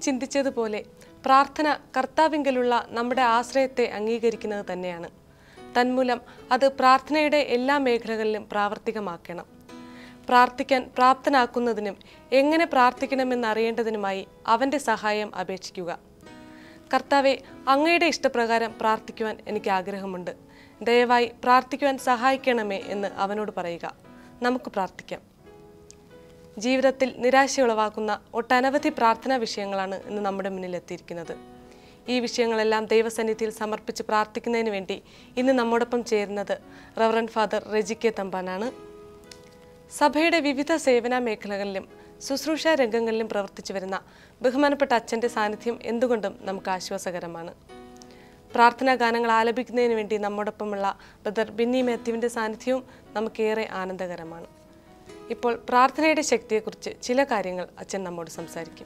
ചിന്തിച്ചതുപോലെ പ്രാർത്ഥന കർത്താവിങ്കലുള്ള നമ്മുടെ ആശ്രയത്തെ അംഗീകരിക്കുന്നത് തന്നെയാണ് തന്മൂലം അത് പ്രാർത്ഥനയുടെ എല്ലാ മേഖലകളിലും പ്രാവർത്തികമാക്കണം പ്രാർത്ഥിക്കാൻ പ്രാപ്തനാക്കുന്നതിനും എങ്ങനെ പ്രാർത്ഥിക്കണമെന്നറിയേണ്ടതിനുമായി അവൻ്റെ സഹായം അപേക്ഷിക്കുക കർത്താവെ അങ്ങയുടെ ഇഷ്ടപ്രകാരം പ്രാർത്ഥിക്കുവാൻ എനിക്ക് ആഗ്രഹമുണ്ട് ദയവായി പ്രാർത്ഥിക്കുവാൻ സഹായിക്കണമേ എന്ന് അവനോട് പറയുക നമുക്ക് പ്രാർത്ഥിക്കാം ജീവിതത്തിൽ നിരാശ ഉളവാക്കുന്ന ഒട്ടനവധി പ്രാർത്ഥനാ വിഷയങ്ങളാണ് ഇന്ന് നമ്മുടെ മുന്നിൽ എത്തിയിരിക്കുന്നത് ഈ വിഷയങ്ങളെല്ലാം ദൈവസന്നിധിയിൽ സമർപ്പിച്ച് പ്രാർത്ഥിക്കുന്നതിന് വേണ്ടി ഇന്ന് നമ്മോടൊപ്പം ചേരുന്നത് റവറൻ ഫാദർ റെജി കെ തമ്പാനാണ് സഭയുടെ വിവിധ സേവന മേഖലകളിലും ശുശ്രൂഷ രംഗങ്ങളിലും പ്രവർത്തിച്ചു വരുന്ന ബഹുമാനപ്പെട്ട അച്ഛൻ്റെ സാന്നിധ്യം എന്തുകൊണ്ടും നമുക്ക് ആശ്വാസകരമാണ് പ്രാർത്ഥനാ ഗാനങ്ങൾ ആലപിക്കുന്നതിന് വേണ്ടി നമ്മോടൊപ്പമുള്ള ബ്രദർ ബിന്നി മാത്യുവിൻ്റെ സാന്നിധ്യവും നമുക്കേറെ ആനന്ദകരമാണ് ഇപ്പോൾ പ്രാർത്ഥനയുടെ ശക്തിയെക്കുറിച്ച് ചില കാര്യങ്ങൾ അച്ഛൻ നമ്മോട് സംസാരിക്കും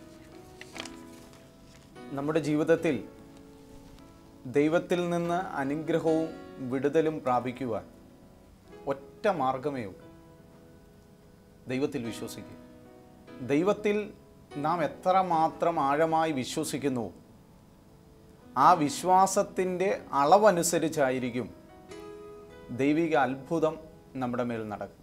നമ്മുടെ ജീവിതത്തിൽ ദൈവത്തിൽ നിന്ന് അനുഗ്രഹവും വിടുതലും പ്രാപിക്കുവാൻ ഒറ്റ മാർഗമേ ഉള്ളൂ ദൈവത്തിൽ വിശ്വസിക്കുക ദൈവത്തിൽ നാം എത്രമാത്രം ആഴമായി വിശ്വസിക്കുന്നു ആ വിശ്വാസത്തിൻ്റെ അളവനുസരിച്ചായിരിക്കും ദൈവിക അത്ഭുതം നമ്മുടെ മേൽ നടക്കും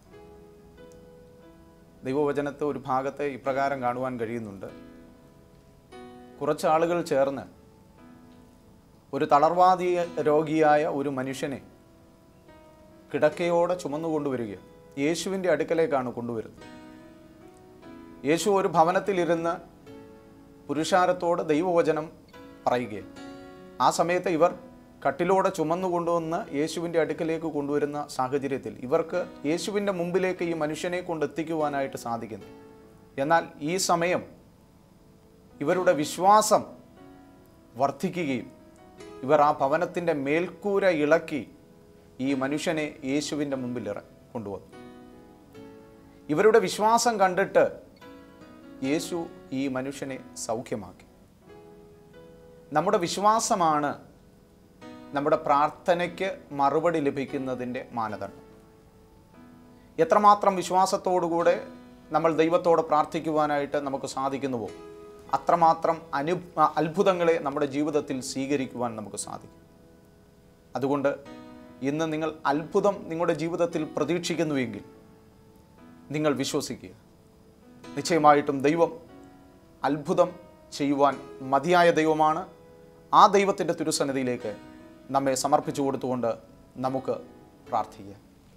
ദൈവവചനത്തെ ഒരു ഭാഗത്ത് ഇപ്രകാരം കാണുവാൻ കഴിയുന്നുണ്ട് കുറച്ച് ആളുകൾ ചേർന്ന് ഒരു തളർവാദി രോഗിയായ ഒരു മനുഷ്യനെ കിടക്കയോടെ ചുമന്നുകൊണ്ടുവരിക യേശുവിൻ്റെ അടുക്കലേക്കാണ് കൊണ്ടുവരുന്നത് യേശു ഒരു ഭവനത്തിലിരുന്ന് പുരുഷാരത്തോട് ദൈവവചനം പറയുകയാണ് ആ സമയത്ത് ഇവർ കട്ടിലോടെ ചുമന്നു കൊണ്ടുവന്ന് യേശുവിൻ്റെ അടുക്കലേക്ക് കൊണ്ടുവരുന്ന സാഹചര്യത്തിൽ ഇവർക്ക് യേശുവിൻ്റെ മുമ്പിലേക്ക് ഈ മനുഷ്യനെ കൊണ്ട് എത്തിക്കുവാനായിട്ട് സാധിക്കുന്നു എന്നാൽ ഈ സമയം ഇവരുടെ വിശ്വാസം വർദ്ധിക്കുകയും ഇവർ ആ ഭവനത്തിൻ്റെ മേൽക്കൂര ഇളക്കി ഈ മനുഷ്യനെ യേശുവിൻ്റെ മുമ്പിൽ ഇറ കൊണ്ടുവന്നു ഇവരുടെ വിശ്വാസം കണ്ടിട്ട് യേശു ഈ മനുഷ്യനെ സൗഖ്യമാക്കി നമ്മുടെ വിശ്വാസമാണ് നമ്മുടെ പ്രാർത്ഥനയ്ക്ക് മറുപടി ലഭിക്കുന്നതിൻ്റെ മാനദണ്ഡം എത്രമാത്രം വിശ്വാസത്തോടുകൂടെ നമ്മൾ ദൈവത്തോട് പ്രാർത്ഥിക്കുവാനായിട്ട് നമുക്ക് സാധിക്കുന്നുവോ അത്രമാത്രം അനു അത്ഭുതങ്ങളെ നമ്മുടെ ജീവിതത്തിൽ സ്വീകരിക്കുവാൻ നമുക്ക് സാധിക്കും അതുകൊണ്ട് ഇന്ന് നിങ്ങൾ അത്ഭുതം നിങ്ങളുടെ ജീവിതത്തിൽ പ്രതീക്ഷിക്കുന്നുവെങ്കിൽ നിങ്ങൾ വിശ്വസിക്കുക നിശ്ചയമായിട്ടും ദൈവം അത്ഭുതം ചെയ്യുവാൻ മതിയായ ദൈവമാണ് ആ ദൈവത്തിൻ്റെ തിരുസന്നിധിയിലേക്ക് നമ്മെ സമർപ്പിച്ചു കൊടുത്തുകൊണ്ട് നമുക്ക് പ്രാർത്ഥിക്കാം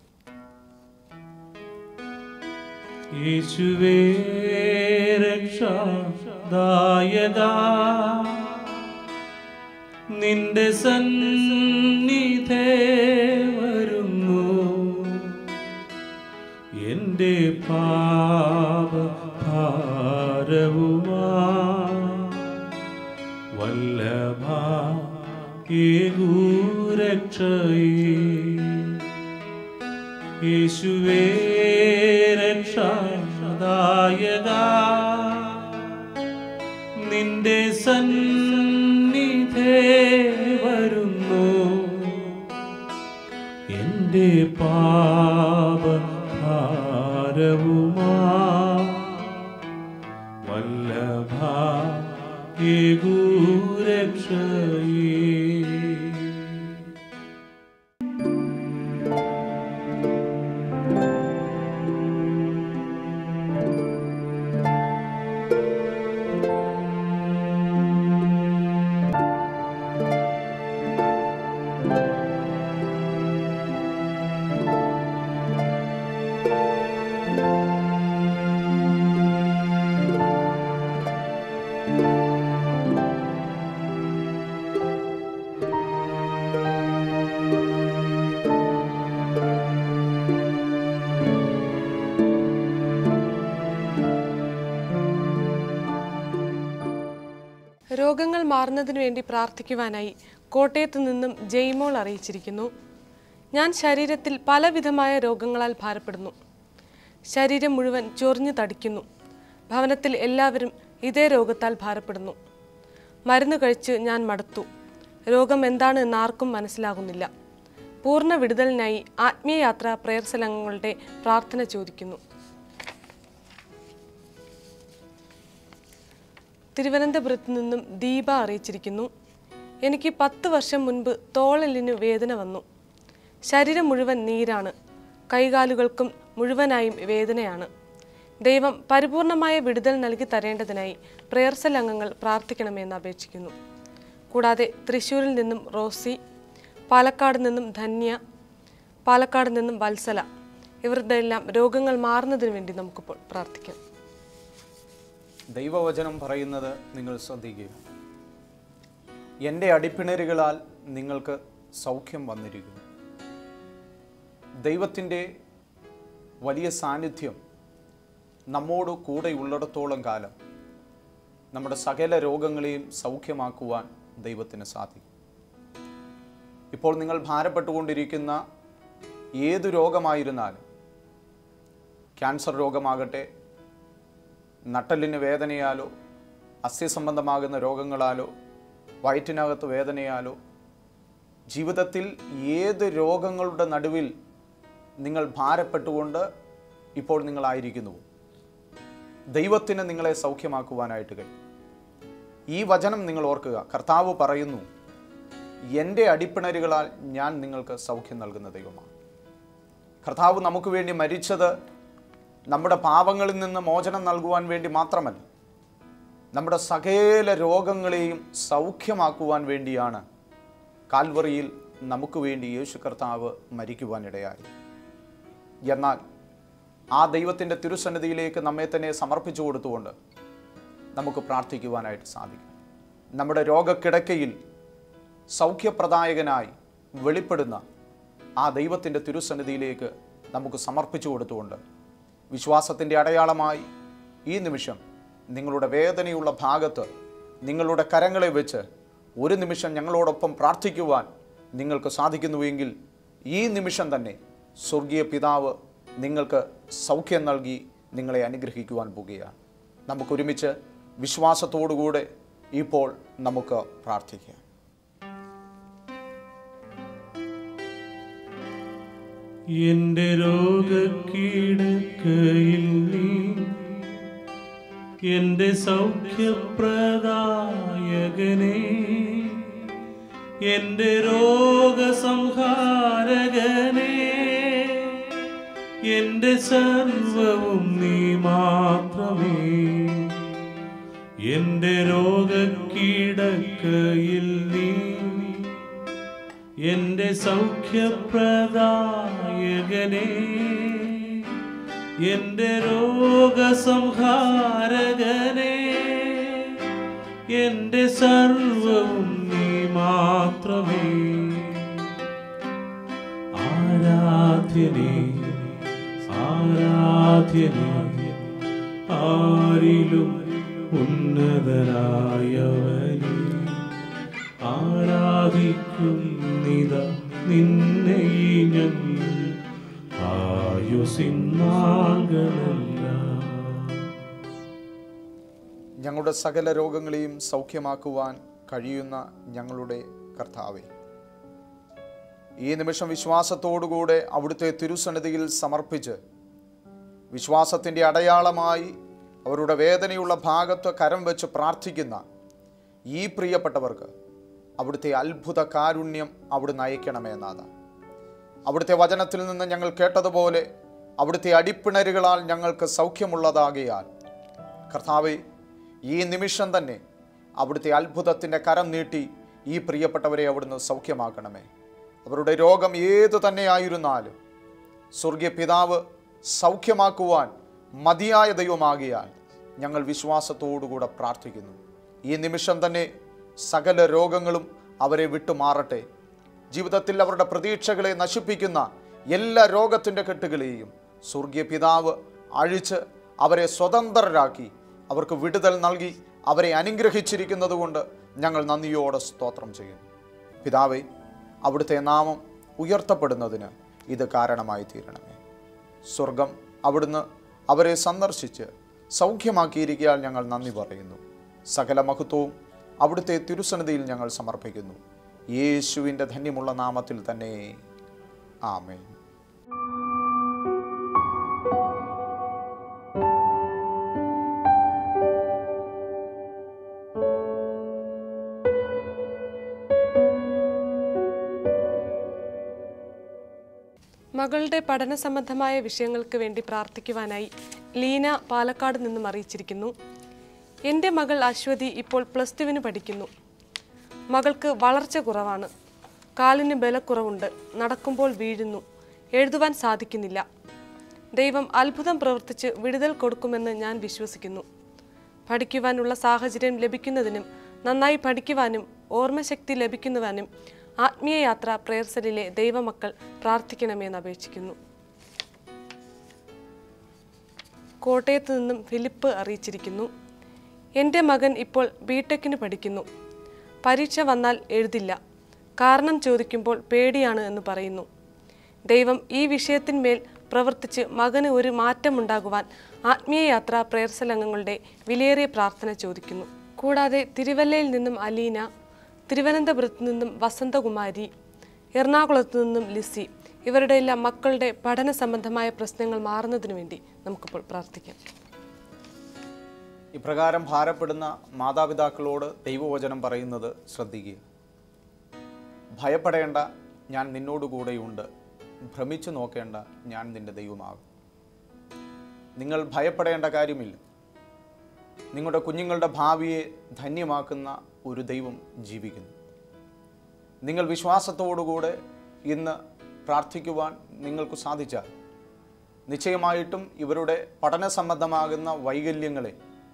യേശുവേ രക്ഷാദായക നിന്റെ സന്നിധേ വരുന്നു എൻ്റെ പാപ ഭാരവുമാ വല്ലഭ രക്ഷയേ യേശുവേ രക്ഷാദായക നിന്റെ സന്നിധേ വരുന്നു എൻ്റെ പാപഭാരവുമാ വല്ലഭ രക്ഷയേ രോഗങ്ങൾ മാറുന്നതിനു വേണ്ടി പ്രാർത്ഥിക്കുവാനായി കോട്ടയത്തു നിന്നും ജയ്മോൾ അറിയിച്ചിരിക്കുന്നു ഞാൻ ശരീരത്തിൽ പലവിധമായ രോഗങ്ങളാൽ ഭാരപ്പെടുന്നു ശരീരം മുഴുവൻ ചൊറിഞ്ഞു തടിക്കുന്നു ഭവനത്തിൽ എല്ലാവരും ഇതേ രോഗത്താൽ ഭാരപ്പെടുന്നു മരുന്ന് കഴിച്ച് ഞാൻ മടുത്തു രോഗം എന്താണ് എന്ന് ആർക്കും മനസ്സിലാകുന്നില്ല പൂർണ്ണ വിടുതലിനായി ആത്മീയയാത്ര പ്രേയർസലങ്ങളുടെ പ്രാർത്ഥന ചോദിക്കുന്നു തിരുവനന്തപുരത്ത് നിന്നും ദീപ അറിയിച്ചിരിക്കുന്നു എനിക്ക് പത്ത് വർഷം മുൻപ് തോളലിന് വേദന വന്നു ശരീരം മുഴുവൻ നീരാണ് കൈകാലുകൾക്കും മുഴുവനായും വേദനയാണ് ദൈവം പരിപൂർണമായ വിടുതൽ നൽകി തരേണ്ടതിനായി പ്രേയർസൽ അംഗങ്ങൾ പ്രാർത്ഥിക്കണമെന്ന് അപേക്ഷിക്കുന്നു കൂടാതെ തൃശ്ശൂരിൽ നിന്നും റോസി പാലക്കാട് നിന്നും ധന്യ പാലക്കാട് നിന്നും വത്സല ഇവരുടെ എല്ലാം രോഗങ്ങൾ മാറുന്നതിന് വേണ്ടി നമുക്കിപ്പോൾ പ്രാർത്ഥിക്കാം ദൈവവചനം പറയുന്നത് നിങ്ങൾ ശ്രദ്ധിക്കുക എൻ്റെ അടിപ്പിണരുകളാൽ നിങ്ങൾക്ക് സൗഖ്യം വന്നിരിക്കുന്നു ദൈവത്തിൻ്റെ വലിയ സാന്നിധ്യം നമ്മോട് കൂടെ ഉള്ളിടത്തോളം കാലം നമ്മുടെ സകല രോഗങ്ങളെയും സൗഖ്യമാക്കുവാൻ ദൈവത്തിന് സാധിക്കും ഇപ്പോൾ നിങ്ങൾ ഭാരപ്പെട്ടുകൊണ്ടിരിക്കുന്ന ഏതു രോഗമായിരുന്നാലും ക്യാൻസർ രോഗമാകട്ടെ നട്ടലിന് വേദനയാലോ അസ്ഥ്യസംബന്ധമാകുന്ന രോഗങ്ങളാലോ വയറ്റിനകത്ത് വേദനയാലോ ജീവിതത്തിൽ ഏത് രോഗങ്ങളുടെ നടുവിൽ നിങ്ങൾ ഭാരപ്പെട്ടുകൊണ്ട് ഇപ്പോൾ നിങ്ങളായിരിക്കുന്നുവോ ദൈവത്തിന് നിങ്ങളെ സൗഖ്യമാക്കുവാനായിട്ട് കഴിയും ഈ വചനം നിങ്ങൾ ഓർക്കുക കർത്താവ് പറയുന്നു എൻ്റെ അടിപ്പിണരുകളാൽ ഞാൻ നിങ്ങൾക്ക് സൗഖ്യം നൽകുന്ന ദൈവമാണ് കർത്താവ് നമുക്ക് വേണ്ടി മരിച്ചത് നമ്മുടെ പാപങ്ങളിൽ നിന്ന് മോചനം നൽകുവാൻ വേണ്ടി മാത്രമല്ല നമ്മുടെ സകല രോഗങ്ങളെയും സൗഖ്യമാക്കുവാൻ വേണ്ടിയാണ് കാൽവറിയിൽ നമുക്ക് വേണ്ടി യേശു കർത്താവ് മരിക്കുവാനിടയായി എന്നാൽ ആ ദൈവത്തിൻ്റെ തിരുസന്നിധിയിലേക്ക് നമ്മെ തന്നെ സമർപ്പിച്ചു കൊടുത്തുകൊണ്ട് നമുക്ക് പ്രാർത്ഥിക്കുവാനായിട്ട് സാധിക്കും നമ്മുടെ രോഗക്കിടക്കയിൽ സൗഖ്യപ്രദായകനായി വെളിപ്പെടുന്ന ആ ദൈവത്തിൻ്റെ തിരുസന്നിധിയിലേക്ക് നമുക്ക് സമർപ്പിച്ചു കൊടുത്തുകൊണ്ട് വിശ്വാസത്തിൻ്റെ അടയാളമായി ഈ നിമിഷം നിങ്ങളുടെ വേദനയുള്ള ഭാഗത്ത് നിങ്ങളുടെ കരങ്ങളെ വെച്ച് ഒരു നിമിഷം ഞങ്ങളോടൊപ്പം പ്രാർത്ഥിക്കുവാൻ നിങ്ങൾക്ക് സാധിക്കുന്നുവെങ്കിൽ ഈ നിമിഷം തന്നെ സ്വർഗീയ പിതാവ് നിങ്ങൾക്ക് സൗഖ്യം നൽകി നിങ്ങളെ അനുഗ്രഹിക്കുവാൻ പോകുകയാണ് നമുക്കൊരുമിച്ച് വിശ്വാസത്തോടുകൂടെ ഇപ്പോൾ നമുക്ക് പ്രാർത്ഥിക്കാം എന്റെ രോഗക്കീടക്കയിൽ നീ എന്റെ സൗഖ്യപ്രദായകനെ എന്റെ രോഗസംഹാരകനെ എന്റെ സർവവും നീ മാത്രമേ എന്റെ രോഗക്കീടക്കയിൽ നീ എന്റെ സൗഖ്യപ്രദായകനെ എന്റെ രോഗസംഹാരകനെ എന്റെ സർവവും നീ മാത്രമേ ആരാധ്യനേ ആരാധ്യനേ ആരിലും ഉന്നതരായവനേ ആരാധിക്കുന്നിത നിന്നെ ഈ ഞങ്ങൾ ആയുസിന്നാകളെല്ലാം ഞങ്ങളുടെ സകല രോഗങ്ങളെയും സൗഖ്യമാക്കുവാൻ കഴിയുന്ന ഞങ്ങളുടെ കർത്താവെ ഈ നിമിഷം വിശ്വാസത്തോടുകൂടെ അവിടുത്തെ തിരുസന്നിധിയിൽ സമർപ്പിച്ച് വിശ്വാസത്തിൻ്റെ അടയാളമായി അവരുടെ വേദനയുള്ള ഭാഗത്ത് കരം വെച്ച് പ്രാർത്ഥിക്കുന്ന ഈ പ്രിയപ്പെട്ടവർക്ക് അവിടുത്തെ അത്ഭുത കാരുണ്യം അവിടുന്ന് അയക്കണമേ നാഥ അവിടുത്തെ വചനത്തിൽ നിന്ന് ഞങ്ങൾ കേട്ടതുപോലെ അവിടുത്തെ അടിപ്പിണരുകളാൽ ഞങ്ങൾക്ക് സൗഖ്യമുള്ളതാകിയാൽ കർത്താവെ ഈ നിമിഷം തന്നെ അവിടുത്തെ അത്ഭുതത്തിൻ്റെ കരം നീട്ടി ഈ പ്രിയപ്പെട്ടവരെ അവിടുന്ന് സൗഖ്യമാക്കണമേ അവരുടെ രോഗം ഏതു തന്നെയായിരുന്നാലും സ്വർഗീയ പിതാവ് സൗഖ്യമാക്കുവാൻ മതിയായ ദൈവമാകിയാൽ ഞങ്ങൾ വിശ്വാസത്തോടുകൂടെ പ്രാർത്ഥിക്കുന്നു ഈ നിമിഷം തന്നെ സകല രോഗങ്ങളും അവരെ വിട്ടുമാറട്ടെ ജീവിതത്തിൽ അവരുടെ പ്രതീക്ഷകളെ നശിപ്പിക്കുന്ന എല്ലാ രോഗത്തിൻ്റെ കെട്ടുകളെയും സ്വർഗീയ പിതാവ് അഴിച്ച് അവരെ സ്വതന്ത്രരാക്കി അവർക്ക് വിടുതൽ നൽകി അവരെ അനുഗ്രഹിച്ചിരിക്കുന്നത് കൊണ്ട് ഞങ്ങൾ നന്ദിയോടെ സ്തോത്രം ചെയ്യുന്നു പിതാവേ അവിടുത്തെ നാമം ഉയർത്തപ്പെടുന്നതിന് ഇത് കാരണമായി തീരണമേ സ്വർഗം അവിടുന്ന് അവരെ സന്ദർശിച്ച് സൗഖ്യമാക്കിയിരിക്കാൻ ഞങ്ങൾ നന്ദി പറയുന്നു സകല മഹത്വവും അവിടുത്തെ തിരുസന്നിധിയിൽ ഞങ്ങൾ സമർപ്പിക്കുന്നു യേശുവിൻ്റെ ധന്യമുള്ള നാമത്തിൽ തന്നെ ആമേൻ മകളുടെ പഠന സംബന്ധമായ വിഷയങ്ങൾക്ക് വേണ്ടി പ്രാർത്ഥിക്കുവാനായി ലീന പാലക്കാട് നിന്നും അറിയിച്ചിരിക്കുന്നു എൻ്റെ മകൾ അശ്വതി ഇപ്പോൾ പ്ലസ് ടുവിന് പഠിക്കുന്നു മകൾക്ക് വളർച്ച കുറവാണ് കാലിന് ബലക്കുറവുണ്ട് നടക്കുമ്പോൾ വീഴുന്നു എഴുതുവാൻ സാധിക്കുന്നില്ല ദൈവം അത്ഭുതം പ്രവർത്തിച്ച് വിടുതൽ കൊടുക്കുമെന്ന് ഞാൻ വിശ്വസിക്കുന്നു പഠിക്കുവാനുള്ള സാഹചര്യം ലഭിക്കുന്നതിനും നന്നായി പഠിക്കുവാനും ഓർമ്മശക്തി ലഭിക്കുവാനും ആത്മീയ യാത്ര പ്രേയർസലിലെ ദൈവമക്കൾ പ്രാർത്ഥിക്കണമെന്ന് അപേക്ഷിക്കുന്നു കോട്ടയത്ത് നിന്നും ഫിലിപ്പ് അറിയിച്ചിരിക്കുന്നു എൻ്റെ മകൻ ഇപ്പോൾ ബിടെക്കിന് പഠിക്കുന്നു പരീക്ഷ വന്നാൽ എഴുതില്ല കാരണം ചോദിക്കുമ്പോൾ പേടിയാണ് എന്ന് പറയുന്നു ദൈവം ഈ വിഷയത്തിന്മേൽ പ്രവർത്തിച്ച് മകന് ഒരു മാറ്റമുണ്ടാകുവാൻ ആത്മീയ യാത്ര പ്രേയർസൽ അംഗങ്ങളുടെ വിലയേറിയ പ്രാർത്ഥന ചോദിക്കുന്നു കൂടാതെ തിരുവല്ലയിൽ നിന്നും അലീന തിരുവനന്തപുരത്ത് നിന്നും വസന്തകുമാരി എറണാകുളത്ത് നിന്നും ലിസി ഇവരുടെ എല്ലാം മക്കളുടെ പഠന സംബന്ധമായ പ്രശ്നങ്ങൾ മാറുന്നതിനു വേണ്ടി നമുക്കിപ്പോൾ പ്രാർത്ഥിക്കാം ഇപ്രകാരം ഭാരപ്പെടുന്ന മാതാപിതാക്കളോട് ദൈവവചനം പറയുന്നത് ശ്രദ്ധിക്കുക ഭയപ്പെടേണ്ട ഞാൻ നിന്നോടുകൂടെയുണ്ട് ഭ്രമിച്ചു നോക്കേണ്ട ഞാൻ നിന്റെ ദൈവമാകും നിങ്ങൾ ഭയപ്പെടേണ്ട കാര്യമില്ല നിങ്ങളുടെ കുഞ്ഞുങ്ങളുടെ ഭാവിയെ ധന്യമാക്കുന്ന ഒരു ദൈവം ജീവിക്കുന്നു നിങ്ങൾ വിശ്വാസത്തോടുകൂടെ ഇന്ന് പ്രാർത്ഥിക്കുവാൻ നിങ്ങൾക്ക് സാധിച്ചാൽ നിശ്ചയമായിട്ടും ഇവരുടെ പഠന സംബന്ധമാകുന്ന വൈകല്യങ്ങളെ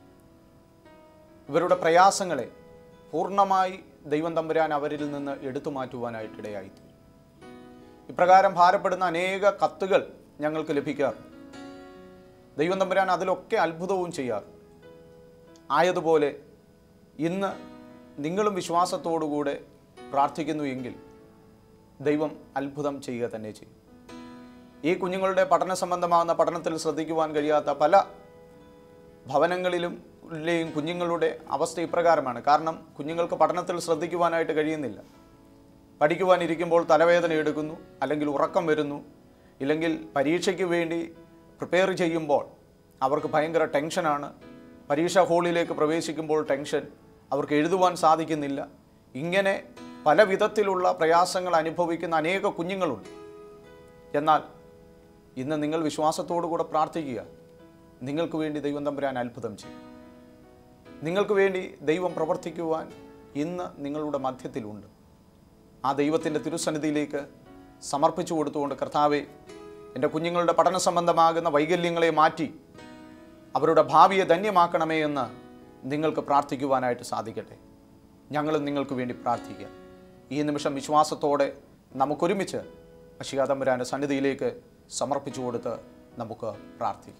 ഇവരുടെ പ്രയാസങ്ങളെ പൂർണ്ണമായി ദൈവം തമ്പുരാൻ അവരിൽ നിന്ന് എടുത്തു മാറ്റുവാനായിട്ടിടയായിത്തീരും ഇപ്രകാരം ഭാരപ്പെടുന്ന അനേക കത്തുകൾ ഞങ്ങൾക്ക് ലഭിക്കാറുണ്ട് ദൈവം തമ്പുരാൻ അതിലൊക്കെ അത്ഭുതവും ചെയ്യാറ് ആയതുപോലെ ഇന്ന് നിങ്ങളും വിശ്വാസത്തോടുകൂടെ പ്രാർത്ഥിക്കുന്നു എങ്കിൽ ദൈവം അത്ഭുതം ചെയ്യുക തന്നെ ചെയ്യും ഈ കുഞ്ഞുങ്ങളുടെ പഠന സംബന്ധമാകുന്ന പഠനത്തിൽ ശ്രദ്ധിക്കുവാൻ കഴിയാത്ത പല ഭവനങ്ങളിലും ലെയും കുഞ്ഞുങ്ങളുടെ അവസ്ഥ ഇപ്രകാരമാണ് കാരണം കുഞ്ഞുങ്ങൾക്ക് പഠനത്തിൽ ശ്രദ്ധിക്കുവാനായിട്ട് കഴിയുന്നില്ല പഠിക്കുവാനിരിക്കുമ്പോൾ തലവേദന എടുക്കുന്നു അല്ലെങ്കിൽ ഉറക്കം വരുന്നു ഇല്ലെങ്കിൽ പരീക്ഷയ്ക്ക് വേണ്ടി പ്രിപ്പയർ ചെയ്യുമ്പോൾ അവർക്ക് ഭയങ്കര ടെൻഷനാണ് പരീക്ഷാ ഹാളിലേക്ക് പ്രവേശിക്കുമ്പോൾ ടെൻഷൻ അവർക്ക് എഴുതുവാൻ സാധിക്കുന്നില്ല ഇങ്ങനെ പല വിധത്തിലുള്ള പ്രയാസങ്ങൾ അനുഭവിക്കുന്ന അനേക കുഞ്ഞുങ്ങളുണ്ട് എന്നാൽ ഇന്ന് നിങ്ങൾ വിശ്വാസത്തോടു കൂടെ പ്രാർത്ഥിക്കുക നിങ്ങൾക്ക് വേണ്ടി ദൈവം തമ്പുരാൻ അത്ഭുതം ചെയ്യും നിങ്ങൾക്ക് വേണ്ടി ദൈവം പ്രവർത്തിക്കുവാൻ ഇന്ന് നിങ്ങളുടെ മധ്യത്തിലുണ്ട് ആ ദൈവത്തിൻ്റെ തിരുസന്നിധിയിലേക്ക് സമർപ്പിച്ചു കൊടുത്തുകൊണ്ട് കർത്താവെ എൻ്റെ കുഞ്ഞുങ്ങളുടെ പഠന സംബന്ധമാകുന്ന വൈകല്യങ്ങളെ മാറ്റി അവരുടെ ഭാവിയെ ധന്യമാക്കണമേ എന്ന് നിങ്ങൾക്ക് പ്രാർത്ഥിക്കുവാനായിട്ട് സാധിക്കട്ടെ ഞങ്ങളും നിങ്ങൾക്ക് വേണ്ടി പ്രാർത്ഥിക്കാം ഈ നിമിഷം വിശ്വാസത്തോടെ നമുക്കൊരുമിച്ച് അഷികാതമ്പുരാൻ്റെ സന്നിധിയിലേക്ക് സമർപ്പിച്ചു കൊടുത്ത് നമുക്ക് പ്രാർത്ഥിക്കാം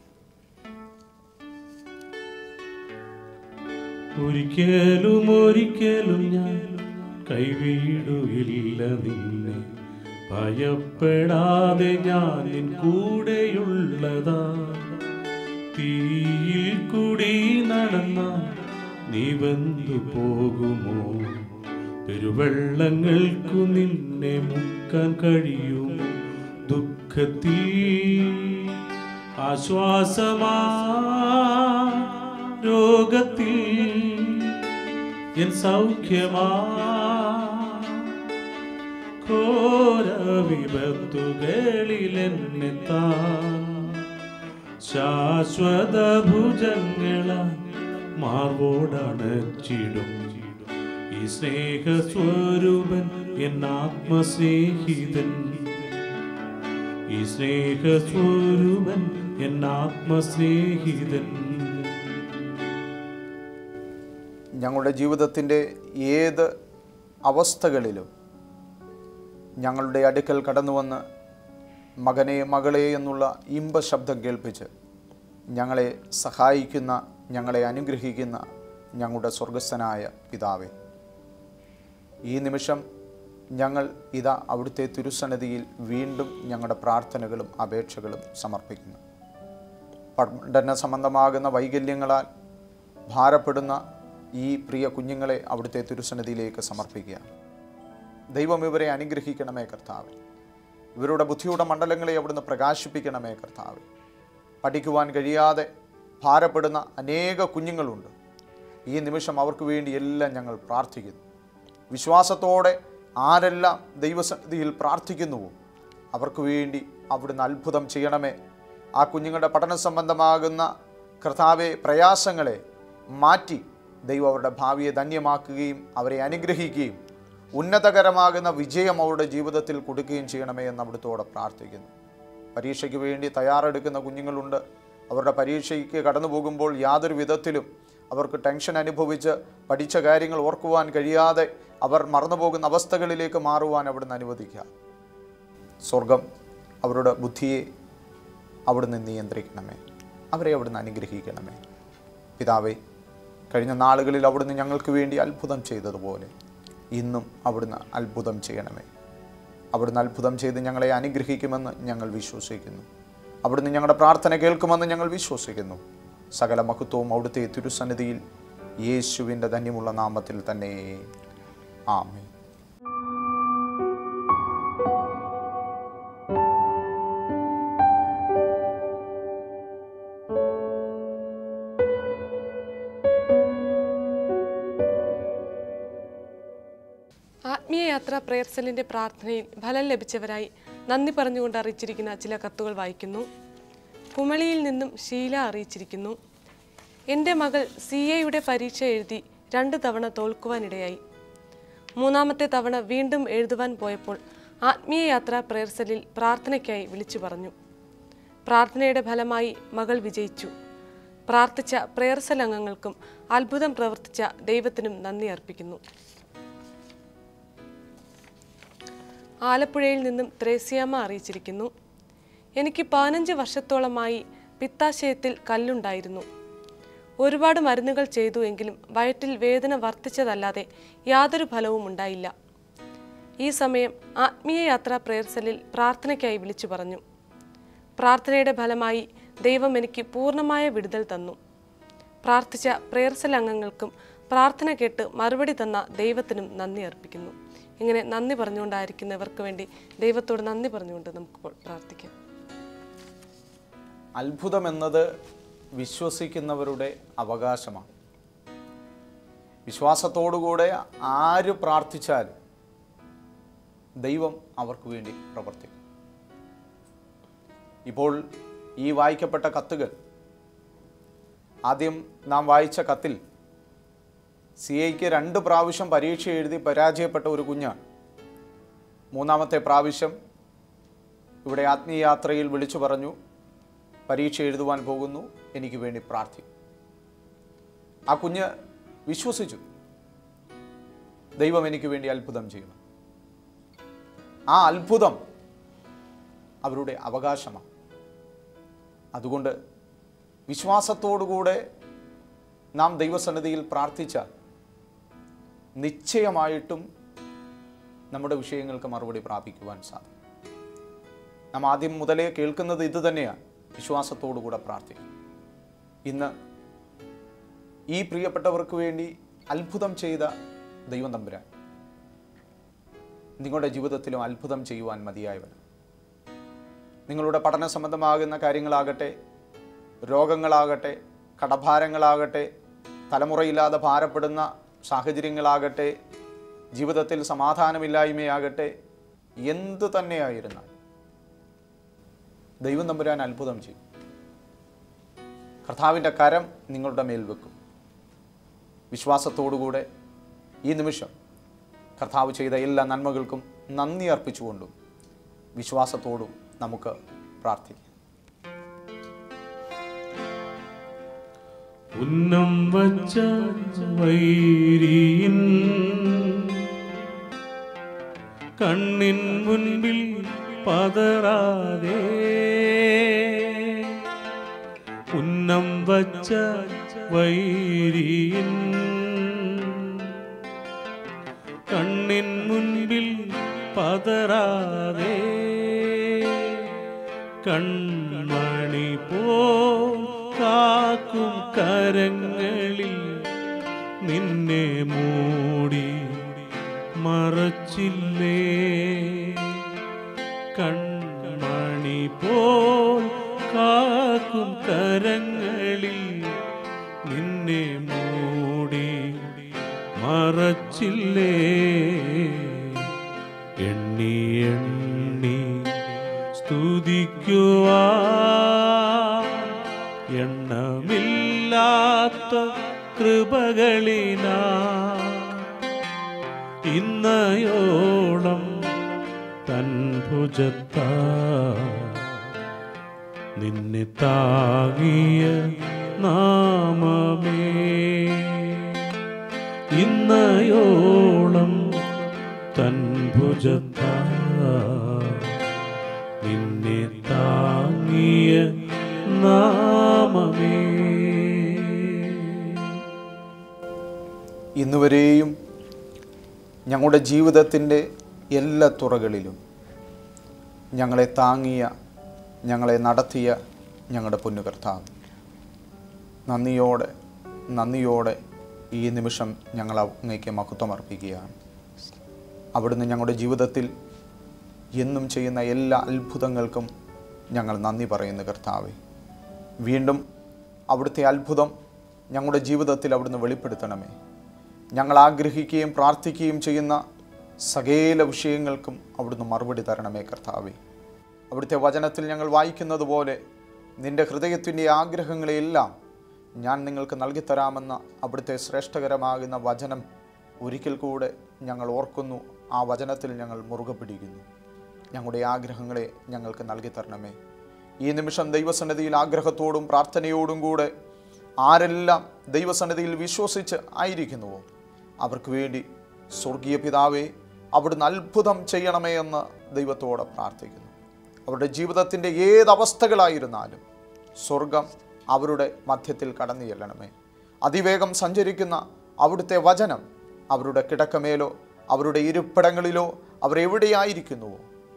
ഒരിക്കലും ഒരിക്കലും ഞാൻ കൈവിടുകില്ല നിന്നെ ഭയപ്പെടാതെ ഞാൻ നിൻ കൂടെയുള്ളതാ തീയിൽ കൂടി നടന്ന നീ വന്നു പോകുമോ പെരുവെള്ളങ്ങൾക്കു നിന്നെ മുക്കാൻ കഴിയും ദുഃഖത്തിൽ ആശ്വാസമാ രോഗത്തിൽ എൻ സൗഖ്യമാ ഘോര വിപത്തുകളിൽ എന്നെ താൻ ശാശ്വത ഭുജങ്ങള മാർവോടണച്ചിടും ഈ സ്നേഹസ്വരൂപൻ എൻ ആത്മസ്നേഹിതൻ ഈ സ്നേഹസ്വരൂപൻ എൻ ആത്മസ്നേഹിതൻ ഞങ്ങളുടെ ജീവിതത്തിൻ്റെ ഏത് അവസ്ഥകളിലും ഞങ്ങളുടെ അടുക്കൽ കടന്നു വന്ന് മകനെ മകളെ എന്നുള്ള ഇമ്പ ശബ്ദം കേൾപ്പിച്ച് ഞങ്ങളെ സഹായിക്കുന്ന ഞങ്ങളെ അനുഗ്രഹിക്കുന്ന ഞങ്ങളുടെ സ്വർഗസ്ഥനായ പിതാവേ ഈ നിമിഷം ഞങ്ങൾ ഇതാ അവിടുത്തെ തിരുസന്നിധിയിൽ വീണ്ടും ഞങ്ങളുടെ പ്രാർത്ഥനകളും അപേക്ഷകളും സമർപ്പിക്കുന്നു പഠന സംബന്ധമാകുന്ന വൈകല്യങ്ങളാൽ ഭാരപ്പെടുന്ന ഈ പ്രിയ കുഞ്ഞുങ്ങളെ അവിടുത്തെ തിരുസന്നിധിയിലേക്ക് സമർപ്പിക്കുക ദൈവം ഇവരെ അനുഗ്രഹിക്കണമേ കർത്താവ് ഇവരുടെ ബുദ്ധിയുടെ മണ്ഡലങ്ങളെ അവിടുന്ന് പ്രകാശിപ്പിക്കണമേ കർത്താവ് പഠിക്കുവാൻ കഴിയാതെ ഭാരപ്പെടുന്ന അനേക കുഞ്ഞുങ്ങളുണ്ട് ഈ നിമിഷം അവർക്ക് വേണ്ടി എല്ലാം ഞങ്ങൾ പ്രാർത്ഥിക്കുന്നു വിശ്വാസത്തോടെ ആരെല്ലാം ദൈവസന്നിധിയിൽ പ്രാർത്ഥിക്കുന്നുവോ അവർക്ക് വേണ്ടി അവിടുന്ന് അത്ഭുതം ചെയ്യണമേ ആ കുഞ്ഞുങ്ങളുടെ പഠന സംബന്ധമാകുന്ന കർത്താവെ പ്രയാസങ്ങളെ മാറ്റി ദൈവം അവരുടെ ഭാവിയെ ധന്യമാക്കുകയും അവരെ അനുഗ്രഹിക്കുകയും ഉന്നതകരമാകുന്ന വിജയം അവരുടെ ജീവിതത്തിൽ കൊടുക്കുകയും ചെയ്യണമേ എന്ന് അവിടുത്തോടെ പ്രാർത്ഥിക്കുന്നു പരീക്ഷയ്ക്ക് വേണ്ടി തയ്യാറെടുക്കുന്ന കുഞ്ഞുങ്ങളുണ്ട് അവരുടെ പരീക്ഷയ്ക്ക് കടന്നു പോകുമ്പോൾ യാതൊരു വിധത്തിലും അവർക്ക് ടെൻഷൻ അനുഭവിച്ച് പഠിച്ച കാര്യങ്ങൾ ഓർക്കുവാൻ കഴിയാതെ അവർ മറന്നുപോകുന്ന അവസ്ഥകളിലേക്ക് മാറുവാൻ അവിടുന്ന് അനുവദിക്കുക സ്വർഗം അവരുടെ ബുദ്ധിയെ അവിടുന്ന് നിയന്ത്രിക്കണമേ അവരെ അവിടുന്ന് അനുഗ്രഹിക്കണമേ പിതാവേ കഴിഞ്ഞ നാളുകളിൽ അവിടുന്ന് ഞങ്ങൾക്ക് വേണ്ടി അത്ഭുതം ചെയ്തതുപോലെ ഇന്നും അവിടുന്ന് അത്ഭുതം ചെയ്യണമേ അവിടുന്ന് അത്ഭുതം ചെയ്ത് ഞങ്ങളെ അനുഗ്രഹിക്കുമെന്ന് ഞങ്ങൾ വിശ്വസിക്കുന്നു അവിടുന്ന് ഞങ്ങളുടെ പ്രാർത്ഥന കേൾക്കുമെന്ന് ഞങ്ങൾ വിശ്വസിക്കുന്നു സകല മഹത്വവും അവിടുത്തെ തിരുസന്നിധിയിൽ യേശുവിൻ്റെ ധന്യമുള്ള നാമത്തിൽ തന്നെ ആമേ ആത്മീയ യാത്ര പ്രയർ സെല്ലിന്റെ പ്രാർത്ഥനയിൽ ഫലം ലഭിച്ചവരായി നന്ദി പറഞ്ഞുകൊണ്ട് അറിയിച്ചിരിക്കുന്ന ചില കത്തുകൾ വായിക്കുന്നു കുമളിയിൽ നിന്നും ഷീല അറിയിച്ചിരിക്കുന്നു എൻ്റെ മകൾ സി എയുടെ പരീക്ഷ എഴുതി രണ്ട് തവണ തോൽക്കുവാനിടയായി മൂന്നാമത്തെ തവണ വീണ്ടും എഴുതുവാൻ പോയപ്പോൾ ആത്മീയ യാത്ര പ്രയർ സെല്ലിൽ പ്രാർത്ഥനയ്ക്കായി വിളിച്ചു പറഞ്ഞു പ്രാർത്ഥനയുടെ ഫലമായി മകൾ വിജയിച്ചു പ്രാർത്ഥിച്ച പ്രയർ സെൽ അംഗങ്ങൾക്കും അത്ഭുതം പ്രവർത്തിച്ച ദൈവത്തിനും നന്ദി അർപ്പിക്കുന്നു ആലപ്പുഴയിൽ നിന്നും ത്രേസ്യാമ്മ അറിയിച്ചിരിക്കുന്നു എനിക്ക് പതിനഞ്ച് വർഷത്തോളമായി പിത്താശയത്തിൽ കല്ലുണ്ടായിരുന്നു ഒരുപാട് മരുന്നുകൾ ചെയ്തു എങ്കിലും വയറ്റിൽ വേദന വർദ്ധിച്ചതല്ലാതെ യാതൊരു ഫലവും ഉണ്ടായില്ല ഈ സമയം ആത്മീയ യാത്രാ പ്രയർ സെല്ലിൽ പ്രാർത്ഥനയ്ക്കായി വിളിച്ചു പറഞ്ഞു പ്രാർത്ഥനയുടെ ഫലമായി ദൈവം എനിക്ക് പൂർണ്ണമായ വിടുതൽ തന്നു പ്രാർത്ഥിച്ച പ്രയർ സെൽ അംഗങ്ങൾക്കും പ്രാർത്ഥന കേട്ട് മറുപടി തന്ന ദൈവത്തിനും നന്ദി അർപ്പിക്കുന്നു ഇങ്ങനെ നന്ദി പറഞ്ഞുകൊണ്ടായിരിക്കുന്നവർക്ക് വേണ്ടി ദൈവത്തോട് നന്ദി പറഞ്ഞുകൊണ്ട് നമുക്കിപ്പോൾ പ്രാർത്ഥിക്കാം അത്ഭുതം എന്നത് വിശ്വസിക്കുന്നവരുടെ അവകാശമാണ് വിശ്വാസത്തോടുകൂടെ ആര് പ്രാർത്ഥിച്ചാലും ദൈവം അവർക്ക് വേണ്ടി പ്രവർത്തിക്കും ഇപ്പോൾ ഈ വായിക്കപ്പെട്ട കത്തുകൾ ആദ്യം നാം വായിച്ച കത്തിൽ സി ഐക്ക് രണ്ട് പ്രാവശ്യം പരീക്ഷ എഴുതി പരാജയപ്പെട്ട ഒരു കുഞ്ഞാണ് മൂന്നാമത്തെ പ്രാവശ്യം ഇവിടെ ആത്മീയയാത്രയിൽ വിളിച്ചു പറഞ്ഞു പരീക്ഷ എഴുതുവാൻ പോകുന്നു എനിക്ക് വേണ്ടി പ്രാർത്ഥിക്കും ആ കുഞ്ഞ് വിശ്വസിച്ചു ദൈവം എനിക്ക് വേണ്ടി അത്ഭുതം ചെയ്യണം ആ അത്ഭുതം അവരുടെ അവകാശമാണ് അതുകൊണ്ട് വിശ്വാസത്തോടുകൂടെ നാം ദൈവസന്നിധിയിൽ പ്രാർത്ഥിച്ചാൽ നിശ്ചയമായിട്ടും നമ്മുടെ വിഷയങ്ങൾക്ക് മറുപടി പ്രാപിക്കുവാൻ സാധിക്കും നാം ആദ്യം മുതലേ കേൾക്കുന്നത് ഇത് തന്നെയാണ് വിശ്വാസത്തോടുകൂടെ പ്രാർത്ഥിക്കും ഇന്ന് ഈ പ്രിയപ്പെട്ടവർക്ക് വേണ്ടി അത്ഭുതം ചെയ്ത ദൈവം തമ്പുരാൻ നിങ്ങളുടെ ജീവിതത്തിലും അത്ഭുതം ചെയ്യുവാൻ മതിയായവൻ നിങ്ങളുടെ പഠന സംബന്ധമാകുന്ന കാര്യങ്ങളാകട്ടെ രോഗങ്ങളാകട്ടെ കടഭാരങ്ങളാകട്ടെ തലമുറയില്ലാതെ ഭാരപ്പെടുന്ന സാഹചര്യങ്ങളാകട്ടെ ജീവിതത്തിൽ സമാധാനമില്ലായ്മയാകട്ടെ എന്തു തന്നെയായിരുന്നാൽ ദൈവം തമ്പുരാൻ അത്ഭുതം ചെയ്യും കർത്താവിൻ്റെ കരം നിങ്ങളുടെ മേൽ വെക്കും വിശ്വാസത്തോടുകൂടെ ഈ നിമിഷം കർത്താവ് ചെയ്ത എല്ലാ നന്മകൾക്കും നന്ദി അർപ്പിച്ചുകൊണ്ടും വിശ്വാസത്തോടും നമുക്ക് പ്രാർത്ഥിക്കാം ഉന്നം വച്ച വൈരിയിൻ കണ്ണിൻ മുൻപിൽ പതറാതെ ഉന്നം വച്ച വൈരിയിൻ കണ്ണിൻ മുൻപിൽ പതറാതെ കൺമണി പോ കാക്കും കരങ്ങളിൽ നിന്നെ മൂടി മറച്ചില്ലേ കൺമണി പോൽ കാക്കും കരങ്ങളിൽ നിന്നെ മൂടി മറച്ചില്ലേ എണ്ണി എണ്ണി സ്തുതിക്കുവാ എണ്ണമില്ലാത്ത കൃപകളിനാ ഇന്നയോളം തൻ ഭുജത്താ നിന്നെ താങ്ങിയ നാമമേ ഇന്നയോളം തൻ ഭുജത്താ നിന്നെ താങ്ങിയ നാമമേ ഇന്നുവരെയും ഞങ്ങളുടെ ജീവിതത്തിൻ്റെ എല്ലാ തുറകളിലും ഞങ്ങളെ താങ്ങിയ ഞങ്ങളെ നടത്തിയ ഞങ്ങളുടെ പൊന്നുകർത്താവ് നന്ദിയോടെ നന്ദിയോടെ ഈ നിമിഷം ഞങ്ങൾ അങ്ങേക്ക് മഹത്വം അർപ്പിക്കുകയാണ് അവിടുന്ന് ഞങ്ങളുടെ ജീവിതത്തിൽ എന്നും ചെയ്യുന്ന എല്ലാ അത്ഭുതങ്ങൾക്കും ഞങ്ങൾ നന്ദി പറയുന്നു കർത്താവെ വീണ്ടും അവിടുത്തെ അത്ഭുതം ഞങ്ങളുടെ ജീവിതത്തിൽ അവിടുന്ന് വെളിപ്പെടുത്തണമേ ഞങ്ങൾ ആഗ്രഹിക്കുകയും പ്രാർത്ഥിക്കുകയും ചെയ്യുന്ന സകല വിഷയങ്ങൾക്കും അവിടുന്ന് മറുപടി തരണമേ കർത്താവെ അവിടുത്തെ വചനത്തിൽ ഞങ്ങൾ വായിക്കുന്നത് പോലെ നിന്റെ ഹൃദയത്തിൻ്റെ ആഗ്രഹങ്ങളെയെല്ലാം ഞാൻ നിങ്ങൾക്ക് നൽകിത്തരാമെന്ന അവിടുത്തെ ശ്രേഷ്ഠകരമാകുന്ന വചനം ഒരിക്കൽ കൂടെ ഞങ്ങൾ ഓർക്കുന്നു ആ വചനത്തിൽ ഞങ്ങൾ മുറുകെ പിടിക്കുന്നു ഞങ്ങളുടെ ആഗ്രഹങ്ങളെ ഞങ്ങൾക്ക് നൽകിത്തരണമേ ഈ നിമിഷം ദൈവസന്നിധിയിൽ ആഗ്രഹത്തോടും പ്രാർത്ഥനയോടും കൂടെ ആരെല്ലാം ദൈവസന്നിധിയിൽ വിശ്വസിച്ച് ആയിരിക്കുന്നുവോ അവർക്ക് വേണ്ടി സ്വർഗീയ പിതാവേ അവിടുന്ന് അത്ഭുതം ചെയ്യണമേ എന്ന് ദൈവത്തോടെ പ്രാർത്ഥിക്കുന്നു അവരുടെ ജീവിതത്തിൻ്റെ ഏതവസ്ഥകളായിരുന്നാലും സ്വർഗം അവരുടെ മധ്യത്തിൽ കടന്നു ചെല്ലണമേ അതിവേഗം സഞ്ചരിക്കുന്ന അവിടുത്തെ വചനം അവരുടെ കിടക്കമേലോ അവരുടെ ഇരിപ്പിടങ്ങളിലോ അവരെവിടെയായിരിക്കുന്നുവോ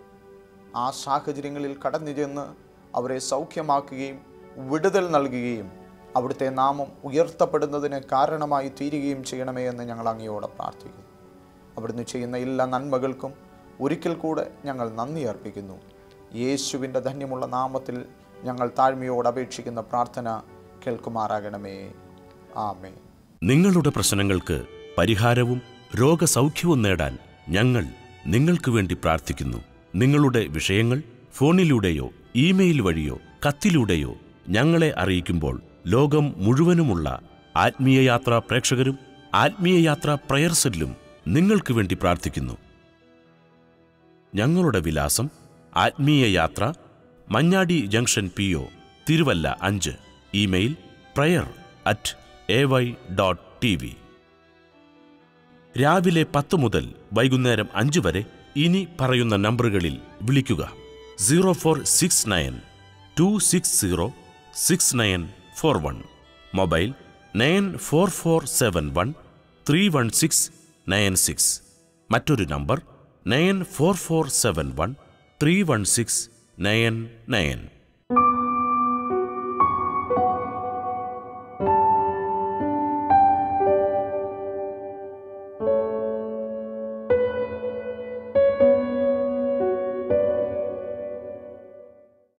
ആ സാഹചര്യങ്ങളിൽ കടന്നു ചെന്ന് അവരെ സൗഖ്യമാക്കുകയും വിടുതൽ നൽകുകയും അവിടുത്തെ നാമം ഉയർത്തപ്പെടുന്നതിന് കാരണമായി തീരുകയും ചെയ്യണമേ എന്ന് ഞങ്ങൾ അങ്ങയോടെ പ്രാർത്ഥിക്കുന്നു അവിടുന്ന് ചെയ്യുന്ന എല്ലാ നന്മകൾക്കും ഒരിക്കൽ കൂടെ ഞങ്ങൾ നന്ദി അർപ്പിക്കുന്നു യേശുവിൻ്റെ ധന്യമുള്ള നാമത്തിൽ ഞങ്ങൾ താഴ്മയോട് അപേക്ഷിക്കുന്ന പ്രാർത്ഥന കേൾക്കുമാറാകണമേ ആമേ നിങ്ങളുടെ പ്രശ്നങ്ങൾക്ക് പരിഹാരവും രോഗസൗഖ്യവും നേടാൻ ഞങ്ങൾ നിങ്ങൾക്ക് വേണ്ടി പ്രാർത്ഥിക്കുന്നു നിങ്ങളുടെ വിഷയങ്ങൾ ഫോണിലൂടെയോ ഇമെയിൽ വഴിയോ കത്തിലൂടെയോ ഞങ്ങളെ അറിയിക്കുമ്പോൾ ലോകം മുഴുവനുമുള്ള ആത്മീയ യാത്രാ പ്രേക്ഷകരും ആത്മീയ യാത്രാ പ്രയർ സെല്ലും നിങ്ങൾക്ക് വേണ്ടി പ്രാർത്ഥിക്കുന്നു ഞങ്ങളുടെ വിലാസം ആത്മീയ യാത്ര Manjadi junction P O Thiruvalla അഞ്ച് email prayer at A Y dot T V രാവിലെ പത്ത് മുതൽ വൈകുന്നേരം അഞ്ച് വരെ ഇനി പറയുന്ന നമ്പറുകളിൽ വിളിക്കുക zero four six nine two six zero six nine four one mobile nine four four seven one three one six nine six മറ്റൊരു number nine four four seven one three one six nine nine